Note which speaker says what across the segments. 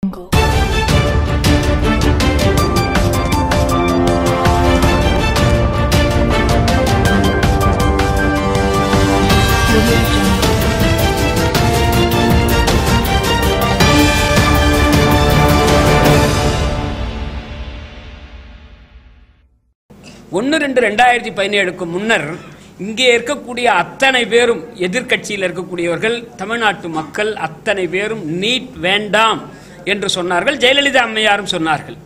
Speaker 1: Jungle. Audio Jungle.
Speaker 2: ஒன்று ரெண்டு ரெண்டாயிரத்தி பதினேழுக்கு முன்னர் இங்கே இருக்கக்கூடிய அத்தனை பேரும் எதிர்க்கட்சியில் இருக்கக்கூடியவர்கள் தமிழ்நாட்டு மக்கள் அத்தனை பேரும் நீட் வேண்டாம் என்று சொன்னார்கள் ஜெயலலிதா அம்மையாரும் சொன்னார்கள்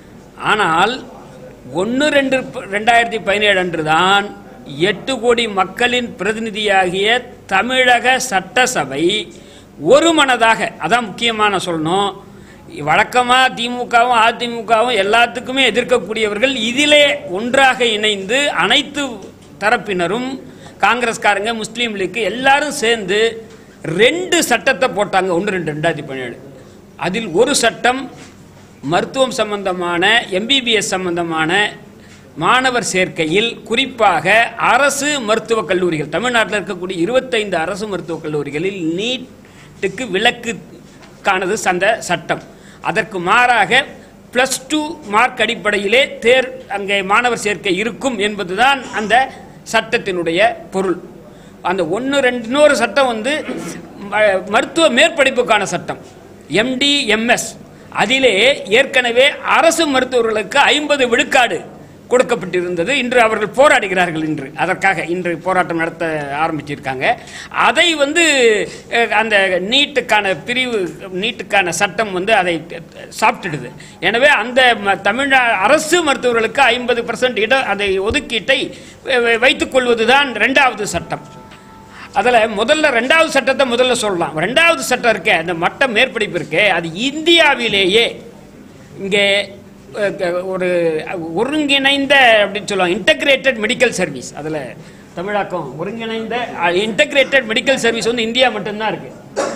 Speaker 2: ஆனால் ஒன்று ரெண்டு ரெண்டாயிரத்தி பதினேழு அன்று தான் எட்டு கோடி மக்களின் பிரதிநிதியாகிய தமிழக சட்டசபை ஒரு மனதாக அதான் முக்கியமான சொல்லணும் வழக்கமாக திமுகவும் அதிமுகவும் எல்லாத்துக்குமே எதிர்க்கக்கூடியவர்கள் இதிலே ஒன்றாக இணைந்து அனைத்து தரப்பினரும் காங்கிரஸ்காரங்க முஸ்லீம் லீக் எல்லாரும் சேர்ந்து ரெண்டு சட்டத்தை போட்டாங்க ஒன்று ரெண்டு ரெண்டாயிரத்தி பதினேழு அதில் ஒரு சட்டம் மருத்துவம் சம்பந்தமான எம்பிபிஎஸ் சம்பந்தமான மாணவர் சேர்க்கையில் குறிப்பாக அரசு மருத்துவக் கல்லூரிகள் தமிழ்நாட்டில் இருக்கக்கூடிய இருபத்தைந்து அரசு மருத்துவக் கல்லூரிகளில் நீட்டுக்கு விலக்குக்கானது அந்த சட்டம் அதற்கு மாறாக ப்ளஸ் டூ மார்க் அடிப்படையிலே தேர் அங்கே மாணவர் சேர்க்கை இருக்கும் என்பதுதான் அந்த சட்டத்தினுடைய பொருள் அந்த ஒன்று ரெண்டு இன்னொரு சட்டம் வந்து ம- மருத்துவ மேற்படிப்புக்கான சட்டம் எம்டி எம்எஸ் அதிலே ஏற்கனவே அரசு மருத்துவர்களுக்கு ஐம்பது விழுக்காடு கொடுக்கப்பட்டிருந்தது இன்று அவர்கள் போராடுகிறார்கள் இன்று அதற்காக இன்று போராட்டம் நடத்த ஆரம்பிச்சிருக்காங்க அதை வந்து அஹ், அந்த நீட்டுக்கான பிரிவு நீட்டுக்கான சட்டம் வந்து அதை சாப்பிட்டுடுது எனவே அந்த ம- தமிழ்நா அரசு மருத்துவர்களுக்கு ஐம்பது பர்சன்ட் இட அதை ஒதுக்கீட்டை அஹ், வைத்துக் கொள்வதுதான் ரெண்டாவது சட்டம் அதில் முதல்ல ரெண்டாவது சட்டத்தை முதல்ல சொல்லலாம் ரெண்டாவது சட்டம் இருக்கே அந்த மட்ட மேற்படிப்பு இருக்கே அது இந்தியாவிலேயே இங்கே அஹ், க- ஒரு ஒருங்கிணைந்த அப்படின்னு சொல்லுவாங்க இன்டகிரேட்டட் மெடிக்கல் சர்வீஸ் அதில் தமிழாக்கம் ஒருங்கிணைந்த இன்டகிரேட்டட் மெடிக்கல் சர்வீஸ் வந்து இந்தியா மட்டும்தான் இருக்கு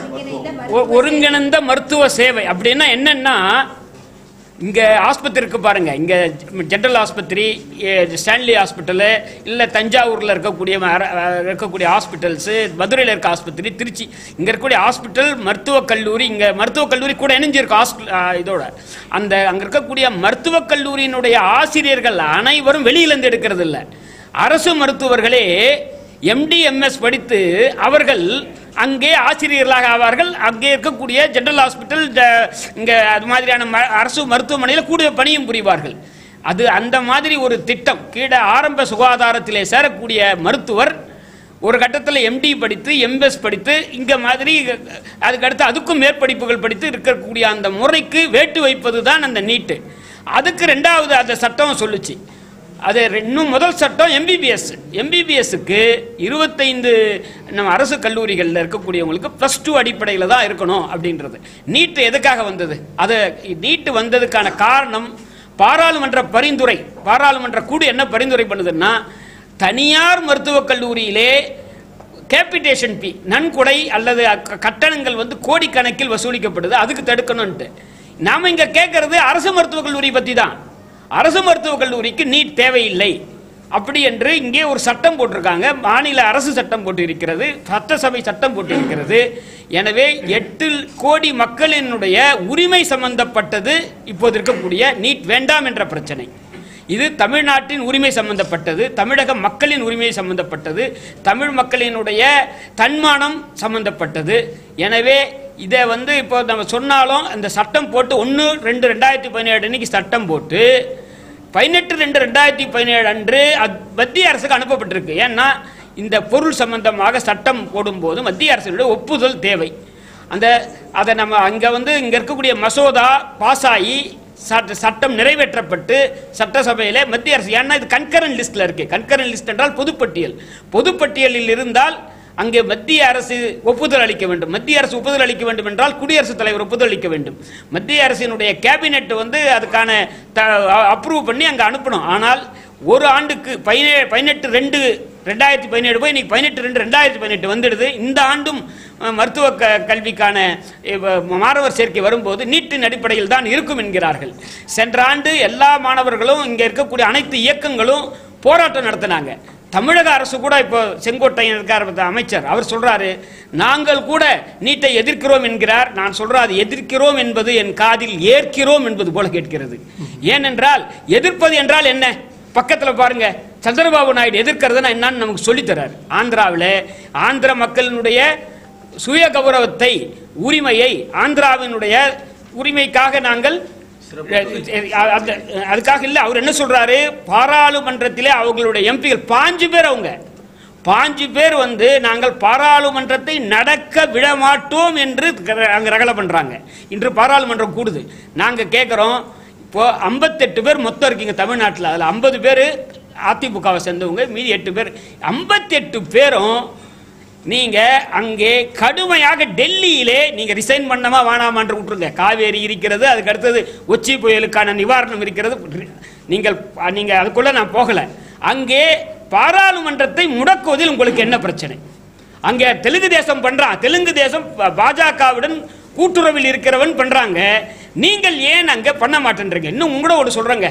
Speaker 2: ஒ- ஒருங்கிணைந்த மருத்துவ சேவை அப்படின்னா என்னன்னா இங்க ஆஸ்பத்திரி இருக்கு பாருங்க இங்க ஜெனரல் ஆஸ்பத்திரி எ, ஸ்டான்லி ஹாஸ்பிட்டலு இல்ல தஞ்சாவூர்ல இருக்கக்கூடிய ம- அ- இருக்கக்கூடிய ஹாஸ்பிட்டல்ஸ் மதுரையில் இருக்க ஆஸ்பத்திரி திருச்சி இங்க இருக்கக்கூடிய ஹாஸ்பிட்டல் மருத்துவக் கல்லூரி இங்க மருத்துவக் கல்லூரி கூட இணைஞ்சிருக்கு ஹாஸ்பி- ஆ, இதோட அந்த அங்க இருக்கக்கூடிய மருத்துவக் கல்லூரியினுடைய ஆசிரியர்கள் அனைவரும் வெளியிலேருந்து எடுக்கிறது இல்ல அரசு மருத்துவர்களே எம்டி எம்எஸ் படித்து அவர்கள் அங்கே ஆசிரியர்களாக ஆவார்கள் அங்கே இருக்கக்கூடிய ஜெனரல் ஹாஸ்பிட்டல் ஜ- இங்க அது மாதிரியான ம- அரசு மருத்துவமனையில் கூடிய பணியும் புரிவார்கள் அது அந்த மாதிரி ஒரு திட்டம் கீழே ஆரம்ப சுகாதாரத்திலே சேரக்கூடிய மருத்துவர் ஒரு கட்டத்தில் எம்டி படித்து எம்எஸ் படித்து இங்க மாதிரி அதுக்கடுத்து அதுக்கும் மேற்படிப்புகள் படித்து இருக்கக்கூடிய அந்த முறைக்கு வேட்டு வைப்பது தான் அந்த நீட்டு அதுக்கு ரெண்டாவது அந்த சட்டம் சொல்லுச்சு அது ரெ- இன்னும் முதல் சட்டம் எம்பிபிஎஸ் எம்பிபிஎஸ்க்கு இருபத்தைந்து நம்ம அரசு கல்லூரிகளில் இருக்கக்கூடியவங்களுக்கு ப்ளஸ் டூ அடிப்படையில் தான் இருக்கணும் அப்படின்றது நீட்டு எதுக்காக வந்தது அது நீட்டு வந்ததுக்கான காரணம் பாராளுமன்ற பரிந்துரை பாராளுமன்ற கூடு என்ன பரிந்துரை பண்ணுதுன்னா தனியார் மருத்துவக் கல்லூரியிலே கேபிட்டேஷன் பி நன்கொடை அல்லது க- கட்டணங்கள் வந்து கோடிக்கணக்கில் வசூலிக்கப்படுது அதுக்கு தடுக்கணும்ட்டு நாம இங்க கேட்கறது அரசு மருத்துவக் கல்லூரி பத்தி தான் அரசு மருத்துவக் கல்லூரிக்கு நீட் தேவையில்லை அப்படி என்று இங்கே ஒரு சட்டம் போட்டிருக்காங்க மாநில அரசு சட்டம் போட்டு இருக்கிறது சட்டசபை சட்டம் போட்டு இருக்கிறது எனவே எட்டு கோடி மக்களினுடைய உரிமை சம்பந்தப்பட்டது இப்போது இருக்கக்கூடிய நீட் வேண்டாம் என்ற பிரச்சனை இது தமிழ்நாட்டின் உரிமை சம்பந்தப்பட்டது தமிழக மக்களின் உரிமை சம்பந்தப்பட்டது தமிழ் மக்களினுடைய தன்மானம் சம்பந்தப்பட்டது எனவே இதை வந்து இப்போ நம்ம சொன்னாலும் இந்த சட்டம் போட்டு ஒன்று ரெண்டு ரெண்டாயிரத்தி பதினேழு அன்னைக்கு சட்டம் போட்டு பதினெட்டு ரெண்டு ரெண்டாயிரத்தி பதினேழு அன்று அது மத்திய அரசுக்கு அனுப்பப்பட்டிருக்கு ஏன்னா இந்த பொருள் சம்பந்தமாக சட்டம் போடும்போது மத்திய அரசினுடைய ஒப்புதல் தேவை அந்த அதை நம்ம அங்கே வந்து இங்கே இருக்கக்கூடிய மசோதா பாஸ் ஆகி சட்ட சட்டம் நிறைவேற்றப்பட்டு சட்டசபையிலே மத்திய அரசு ஏன்னா இது கன்கரன் லிஸ்ட்ல இருக்கு கன்கரன் லிஸ்ட் என்றால் பொதுப்பட்டியல் பொதுப்பட்டியலில் இருந்தால் அங்கே மத்திய அரசு ஒப்புதல் அளிக்க வேண்டும் மத்திய அரசு ஒப்புதல் அளிக்க வேண்டும் என்றால் குடியரசுத் தலைவர் ஒப்புதல் அளிக்க வேண்டும் மத்திய அரசினுடைய கேபினெட் வந்து அதுக்கான அப்ரூவ் பண்ணி அங்கே அனுப்பணும் ஆனால் ஒரு ஆண்டுக்கு பதினேழு பதினெட்டு ரெண்டு ரெண்டாயிரத்தி பதினேழு போய் இன்னைக்கு பதினெட்டு ரெண்டு ரெண்டாயிரத்தி பதினெட்டு வந்துடுது இந்த ஆண்டும் அஹ், மருத்துவ க கல்விக்கான அஹ், மாணவர் சேர்க்கை வரும்போது நீட்டின் அடிப்படையில் தான் இருக்கும் என்கிறார்கள் சென்ற ஆண்டு எல்லா மாணவர்களும் இங்கே இருக்கக்கூடிய அனைத்து இயக்கங்களும் போராட்டம் நடத்தினாங்க தமிழக அரசு கூட இப்போ செங்கோட்டையன் இருக்கார் பார்த்த அமைச்சர் அவர் சொல்றாரு நாங்கள் கூட நீட்டை எதிர்க்கிறோம் என்கிறார் நான் சொல்றேன் அது எதிர்க்கிறோம் என்பது என் காதில் ஏற்கிறோம் என்பது போல கேட்கிறது ஏனென்றால் எதிர்ப்பது என்றால் என்ன பக்கத்துல பாருங்க சந்திரபாபு நாயுடு எதிர்க்கிறதுனா என்னன்னு நமக்கு சொல்லித் தர்றாரு ஆந்திராவில் ஆந்திர மக்களினுடைய சுய கௌரவத்தை உரிமையை ஆந்திராவினுடைய உரிமைக்காக நாங்கள் அந்த- அதுக்காக இல்ல அவர் என்ன சொல்றாரு பாராளுமன்றத்திலே அவங்களுடைய எம்பிகள் பாஞ்சு பேர் அவங்க பாஞ்சு பேர் வந்து நாங்கள் பாராளுமன்றத்தை நடக்க விட மாட்டோம் என்று க- அங்க ரகலை பண்றாங்க இன்று பாராளுமன்றம் கூடுது நாங்க கேட்கிறோம் இப்போ 58 பேர் மொத்தம் இருக்கீங்க தமிழ்நாட்டில் அதில் ஐம்பது பேர் அதிமுகவை சேர்ந்தவங்க மீதி எட்டு பேர் 58 பேரும் நீங்க அங்கே கடுமையாக டெல்லியிலே நீங்க ரிசைன் பண்ணமா வேணாமான்னு விட்டுருங்க காவேரி இருக்கிறது அதுக்கு அடுத்தது ஒச்சி புயலுக்கான நிவாரணம் இருக்கிறது நீங்கள் நீங்க அதுக்குள்ள நான் போகல அங்கே பாராளுமன்றத்தை முடக்குவதில் உங்களுக்கு என்ன பிரச்சனை அங்கே தெலுங்கு தேசம் பண்றான் தெலுங்கு தேசம் பா- பாஜகவுடன் கூட்டுறவில் இருக்கிறவன் பண்றாங்க நீங்கள் ஏன் அங்க பண்ண மாட்டேன்றீங்க இன்னும் உங்களோட ஒன்று சொல்றேங்க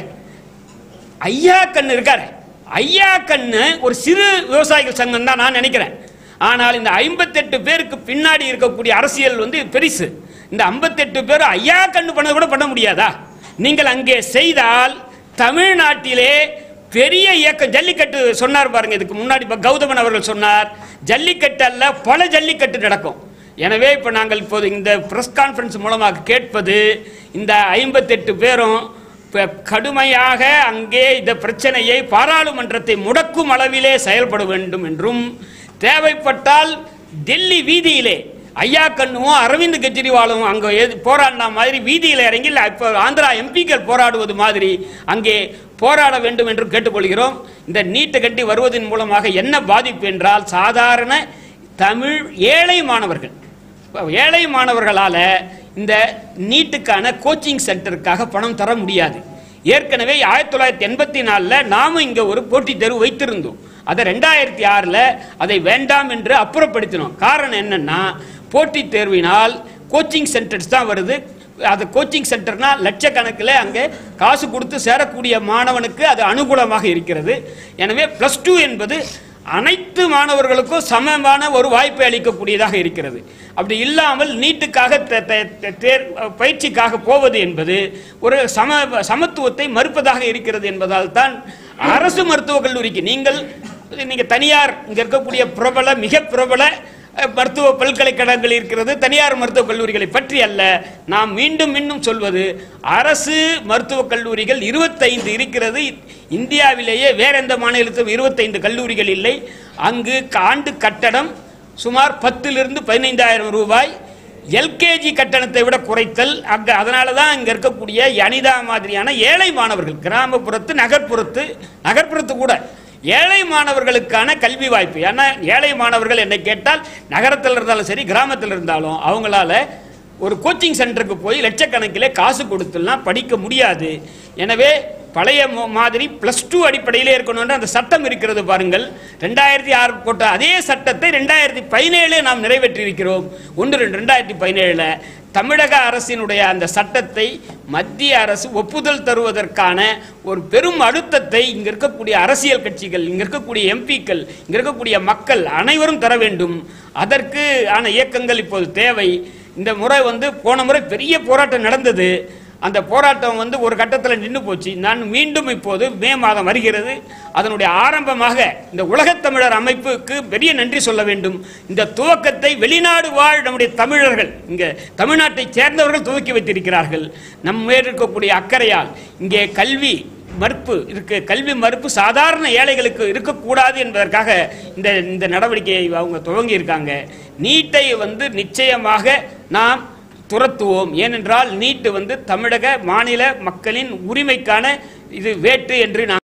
Speaker 2: ஐயா கண்ணு இருக்காரு ஐயா கண்ணு ஒரு சிறு விவசாயிகள் சங்கம் தான் நான் நினைக்கிறேன் ஆனால் இந்த ஐம்பத்தெட்டு பேருக்கு பின்னாடி இருக்கக்கூடிய அரசியல் வந்து பெருசு இந்த ஐம்பத்தெட்டு பேர் ஐயா கண்ணு பண்ணது கூட பண்ண முடியாதா நீங்கள் அங்கே செய்தால் தமிழ்நாட்டிலே பெரிய இயக்கம் ஜல்லிக்கட்டு சொன்னார் பாருங்க இதுக்கு முன்னாடி இப்ப கௌதமன் அவர்கள் சொன்னார் ஜல்லிக்கட்டு அல்ல பல ஜல்லிக்கட்டு நடக்கும் எனவே இப்போ நாங்கள் இப்போது இந்த பிரஸ் கான்ஃபரன்ஸ் மூலமாக கேட்பது இந்த ஐம்பத்தெட்டு பேரும் இப்ப கடுமையாக அங்கே இந்த பிரச்சனையை பாராளுமன்றத்தை முடக்கும் அளவிலே செயல்பட வேண்டும் என்றும் தேவைப்பட்டால் டெல்லி வீதியிலே ஐயா கண்ணுவும் அரவிந்த் கெஜ்ரிவாலும் அங்கே எது- போராடின மாதிரி வீதியில் இறங்கி இல்ல, இப்போ ஆந்திரா எம்பிக்கள் போராடுவது மாதிரி அங்கே போராட வேண்டும் என்று கேட்டுக்கொள்கிறோம் இந்த நீட்டை கட்டி வருவதன் மூலமாக என்ன பாதிப்பு என்றால் சாதாரண தமிழ் ஏழை மாணவர்கள் இப்ப ஏழை மாணவர்களால இந்த நீட்டுக்கான கோச்சிங் சென்டருக்காக பணம் தர முடியாது ஏற்கனவே ஆயிரத்தி தொள்ளாயிரத்தி எண்பத்தி நாலில் நாம இங்க ஒரு போட்டித் தேர்வு வைத்திருந்தோம் அதை ரெண்டாயிரத்தி ஆறில் அதை வேண்டாம் என்று அப்புறப்படுத்தினோம் காரணம் என்னன்னா போட்டித் தேர்வினால் கோச்சிங் சென்டர்ஸ் தான் வருது அது கோச்சிங் சென்டர்னா லட்சக்கணக்கில் அங்கே காசு கொடுத்து சேரக்கூடிய மாணவனுக்கு அது அனுகூலமாக இருக்கிறது எனவே ப்ளஸ் டூ என்பது அனைத்து மாணவர்களுக்கும் சமமான ஒரு வாய்ப்பை அளிக்கக்கூடியதாக இருக்கிறது அப்படி இல்லாமல் நீட்டுக்காக தே- தே- தே- தேர் பயிற்சிக்காக போவது என்பது ஒரு சம சமத்துவத்தை மறுப்பதாக இருக்கிறது என்பதால் தான் அரசு மருத்துவக் கல்லூரிக்கு நீங்கள் நீங்க தனியார் இங்க இருக்கக்கூடிய பிரபல மிக பிரபல அஹ், மருத்துவ பல்கலைக்கழகங்கள் இருக்கிறது தனியார் மருத்துவக் கல்லூரிகளை பற்றி அல்ல நாம் மீண்டும் மீண்டும் சொல்வது அரசு மருத்துவக் கல்லூரிகள் இருபத்தைந்து இருக்கிறது இந்தியாவிலேயே வேற எந்த மாநிலத்திலும் இருபத்தைந்து கல்லூரிகள் இல்லை அங்கு ஆண்டு கட்டணம் சுமார் பத்திலிருந்து பதினைந்தாயிரம் ரூபாய் எல்கேஜி கட்டணத்தை விட குறைத்தல் அங்க அதனால தான் இங்க இருக்கக்கூடிய அனிதா மாதிரியான ஏழை மாணவர்கள் கிராமப்புறத்து நகர்ப்புறத்து நகர்ப்புறத்து கூட ஏழை மாணவர்களுக்கான கல்வி வாய்ப்பு ஏன்னா ஏழை மாணவர்கள் என்னை கேட்டால் நகரத்தில் இருந்தாலும் சரி கிராமத்தில் இருந்தாலும் அவங்களால ஒரு கோச்சிங் சென்டருக்கு போய் லட்சக்கணக்கிலே காசு கொடுத்துலாம் படிக்க முடியாது எனவே பழைய மோ- மாதிரி பிளஸ் டூ அடிப்படையிலே இருக்கணும்ன்ற அந்த சட்டம் இருக்கிறது பாருங்கள் ரெண்டாயிரத்தி ஆறு போட்ட அதே சட்டத்தை ரெண்டாயிரத்தி பதினேழு நாம் நிறைவேற்றியிருக்கிறோம் ஒன்று ரெண்டு ரெண்டாயிரத்தி பதினேழுல தமிழக அரசினுடைய அந்த சட்டத்தை மத்திய அரசு ஒப்புதல் தருவதற்கான ஒரு பெரும் அழுத்தத்தை இங்க இருக்கக்கூடிய அரசியல் கட்சிகள் இங்க இருக்கக்கூடிய எம்பிக்கள் இங்க இருக்கக்கூடிய மக்கள் அனைவரும் தர வேண்டும் அதற்கு ஆன இயக்கங்கள் இப்போது தேவை இந்த முறை வந்து போன முறை பெரிய போராட்டம் நடந்தது அந்த போராட்டம் வந்து ஒரு கட்டத்தில் நின்று போச்சு நான் மீண்டும் இப்போது மே மாதம் வருகிறது அதனுடைய ஆரம்பமாக இந்த உலகத்தமிழர் அமைப்புக்கு பெரிய நன்றி சொல்ல வேண்டும் இந்த துவக்கத்தை வெளிநாடு வாழ் நம்முடைய தமிழர்கள் இங்கே தமிழ்நாட்டைச் சேர்ந்தவர்கள் துவக்கி வைத்திருக்கிறார்கள் நம்ம மேல் இருக்கக்கூடிய அக்கறையால் இங்கே கல்வி மறுப்பு இருக்கு கல்வி மறுப்பு சாதாரண ஏழைகளுக்கு இருக்கக்கூடாது என்பதற்காக இந்த இந்த நடவடிக்கையை அவங்க துவங்கி இருக்காங்க நீட்டை வந்து நிச்சயமாக நாம் துரத்துவோம் ஏனென்றால் நீட்டு வந்து தமிழக மாநில மக்களின் உரிமைக்கான இது வேட்டு என்று நாம்